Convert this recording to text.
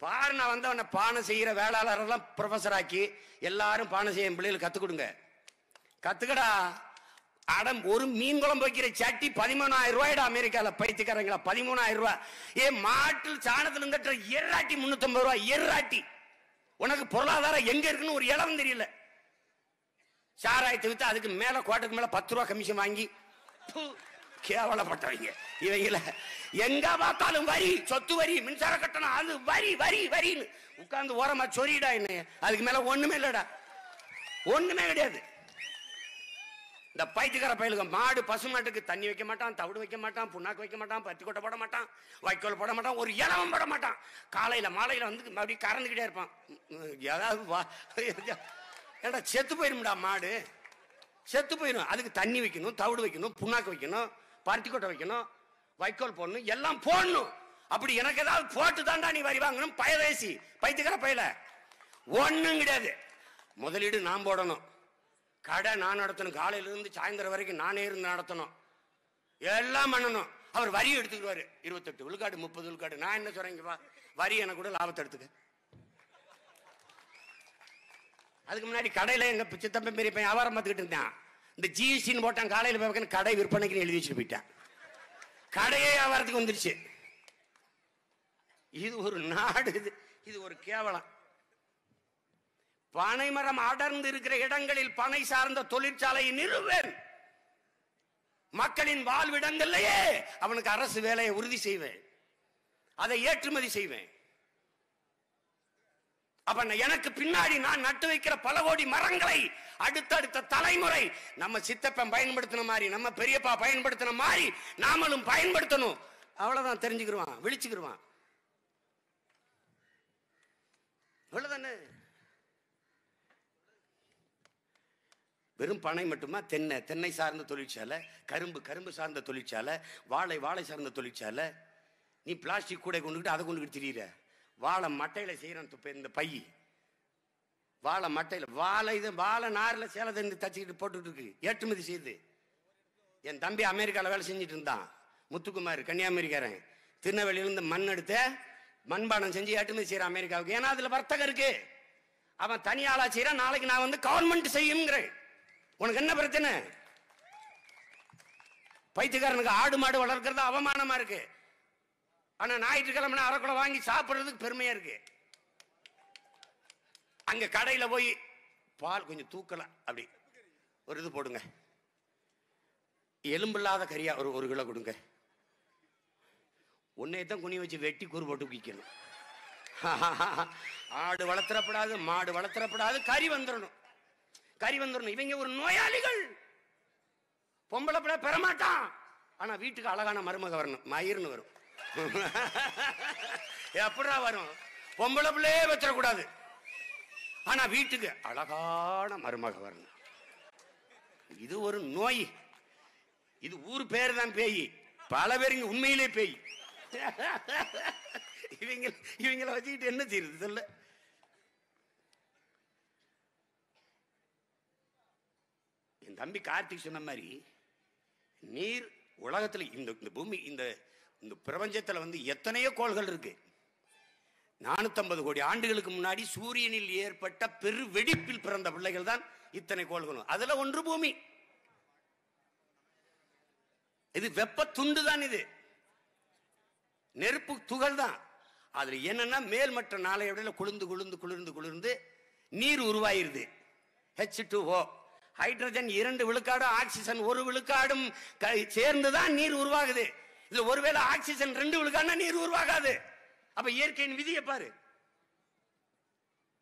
பாரு நான் வந்தவன பானை செய்யற வேளாளரெல்லாம் ப்ரொஃபஸர் ஆக்கி எல்லாரும் பானை செய்ய என் பிள்ளைகளுக்கு கத்துக் கொடுங்க கத்துக்கடா அடம் ஒரு மீன் குழம்பு வைக்கிற சட்டி பதிமூணாயிரம் ரூபாய்டா அமெரிக்கால பைத்தியக்காரங்களா பதிமூணாயிரம் ரூபாய் ஏ மாட்டில் சாணத்துல கட்டுற எர்ராட்டி முன்னூத்தம்பது ரூபாய் எர்ராட்டி உனக்கு பொருளாதாரம் எங்க இருக்குன்னு ஒரு இடம் தெரியல சாராயத்தை வித்து அதுக்கு மேல கோட்டுக்கு மேல பத்து ரூபா கமிஷன் வாங்கி ப்பு, கேவலப்பட்டவங்க இவங்கள எங்க பார்த்தாலும் வரி சொத்து வரி மின்சார கட்டணம் அது வரி வரி வரின்னு உட்கார்ந்து ஓரமா சொரிடா என்ன அதுக்கு மேல ஒண்ணுமே இல்லடா ஒண்ணுமே கிடையாது இந்த பைத்தியக்கார பயலுங்க மாடு பசுமாட்டுக்கு தண்ணி வைக்க மாட்டான் தவிடு வைக்க மாட்டான் புண்ணாக்கு வைக்க மாட்டான் பத்தி கொட்டை போட மாட்டான் வைக்கோல் போட மாட்டான் ஒரு இலவம் போட மாட்டான் காலையில மாலையில வந்து அப்படியே கறந்துக்கிட்டே இருப்பான் உம், ஏதாவது வா ஏடா செத்து போயிரும்டா மாடு செத்து போயிடும் அதுக்கு தண்ணி வைக்கணும் தவிடு வைக்கணும் புண்ணாக்கு வைக்கணும் பருத்தி கொட்டை வைக்கணும் வைக்கோல் போடணும் எல்லாம் போடணும் அப்படி எனக்கு ஏதாவது போட்டு தாண்டா நீ வரி வாங்கணும் பயதேசி பைத்தியக்கார பயல ஒண்ணும் கிடையாது முதலீடு நான் போடணும் கடை நான் நடத்தணும் காலையில இருந்து சாயந்தரம் வரைக்கும் நானே இருந்து நடத்தணும் எல்லாம் பண்ணணும் அவர் வரி எடுத்துக்குவாரு இருபத்தெட்டு விழுக்காடு முப்பது விழுக்காடு நான் என்ன சொல்றேன் இங்க வா வரி எனக்கு கூட லாபத்தை எடுத்துக்க அதுக்கு முன்னாடி கடையில எங்க சித்தப்பன் பெரிய பையன் வியாபாரம் பார்த்துக்கிட்டு இருந்தான் இந்த ஜிஎஸ்டின்னு போட்டான் காலையில போய் பார்க்கணும், கடை விற்பனைக்கு எழுதி வச்சுட்டு போயிட்டான் கடையே வியாபாரத்துக்கு வந்துருச்சு இது ஒரு நாடு இது இது ஒரு கேவலம் பனைமரம் அடர்ந்து இருக்கிற இடங்களில் பனை சார்ந்த தொழிற்சாலையை நிறுவேன் மக்களின் வாழ்விடங்கள்லயே அவனுக்கு அரசு வேலையை உறுதி செய்வேன் அதை ஏற்றுமதி செய்வேன் அப்ப நான் எனக்கு பின்னாடி நான் நட்டு வைக்கிற பல கோடி மரங்களை அடுத்தடுத்த தலைமுறை நம்ம சித்தப்பன் பயன்படுத்தின மாதிரி நம்ம பெரியப்பா பயன்படுத்தின மாதிரி நாமளும் பயன்படுத்தணும் அவ்வளவுதான் தெரிஞ்சுக்கிருவான் விழிச்சுக்கிருவான் இவ்வளவுதானே வெறும் பனை மட்டுமா தென்னை தென்னை சார்ந்த தொழிற்சாலை கரும்பு கரும்பு சார்ந்த தொழிற்சாலை வாழை வாழை சார்ந்த தொழிற்சாலை நீ பிளாஸ்டிக் கூட கொண்டுகிட்டு அதை கொண்டுகிட்டு திரியிற வாழை மட்டையில செய்யறான் துப்ப இந்த பை வாழை மட்டையில வாழை இது வாழை நார்ல சேலை தந்து தச்சுக்கிட்டு போட்டுட்டு இருக்கு ஏற்றுமதி செய்யுது என் தம்பி அமெரிக்கால வேலை செஞ்சுட்டு இருந்தான் முத்துக்குமார் கன்னியாகுமரிக்காரன் திருநெல்வேலியிலிருந்து மண் எடுத்து மண்பானம் செஞ்சு ஏற்றுமதி செய்யறான் அமெரிக்காவுக்கு ஏன்னா அதுல வர்த்தகம் இருக்கு அவன் தனியாளா செய்யறான் நாளைக்கு நான் வந்து கவர்மெண்ட் செய்யுங்கிறேன் உனக்கு என்ன பிரச்சனை பைத்தியக்காரனுக்கு ஆடு மாடு வளர்க்கறது அவமானமா இருக்கு ஆனா ஞாயிற்றுக்கிழமை அரைக்குள்ள வாங்கி சாப்பிடுறதுக்கு பெருமையா இருக்கு அங்க கடையில போய் பால் கொஞ்சம் தூக்கலாம் அப்படி ஒரு இது போடுங்க எலும்பில்லாத கறியா ஒரு ஒரு கிலோ கொடுங்க உன்னைய தான் குனி வச்சு வெட்டி கூறு போட்டு விற்கணும் ஆடு வளர்த்துறப்படாது மாடு வளர்த்துறப்படாது கறி வந்துடணும் கறி வந்துடணும் இவங்க ஒரு நோயாளிகள் பொம்பளை பிள்ளை பெறமாட்டான் ஆனா வீட்டுக்கு அழகான மருமக வரணும் மயிர்னு வரும் எப்படா வரும் பொம்பளை பிள்ளையே வச்சிடக்கூடாது ஆனா வீட்டுக்கு அழகான மருமக வரணும் இது ஒரு நோய் இது ஊர் பேர் தான் பேய் பல பேர் இங்க உண்மையிலே பேய் இவங்க இவங்கள வச்சுக்கிட்டு என்ன செய்யுது சொல்ல என் தம்பி கார்த்திக் சொன்ன மாதிரி நீர் உலகத்துல இந்த இந்த பூமி இந்த இந்த பிரபஞ்சத்துல வந்து எத்தனையோ கோள்கள் இருக்கு நானூத்தம்பது கோடி ஆண்டுகளுக்கு முன்னாடி சூரியனில் ஏற்பட்ட பெரு வெடிப்பில் பிறந்த பிள்ளைகள் தான் இத்தனை கோள்களும் அதுல ஒன்று பூமி இது வெப்ப துண்டு தான் இது நெருப்பு துகள் தான் அதுல என்னன்னா மேல்மட்ட நாளையோட குளிர்ந்து குளிர்ந்து குளிர்ந்து குளிர்ந்து நீர் உருவாயிருது ஹெச் டூ ஓ ஹைட்ரஜன் இரண்டு விழுக்காடும் ஆக்சிஜன் ஒரு விழுக்காடும் க- சேர்ந்துதான் நீர் உருவாகுது இதுல ஒருவேளை ஆக்சிஜன் ரெண்டு விழுக்காடுனா நீர் உருவாகாது அப்ப இயற்கையின் விதியை பாரு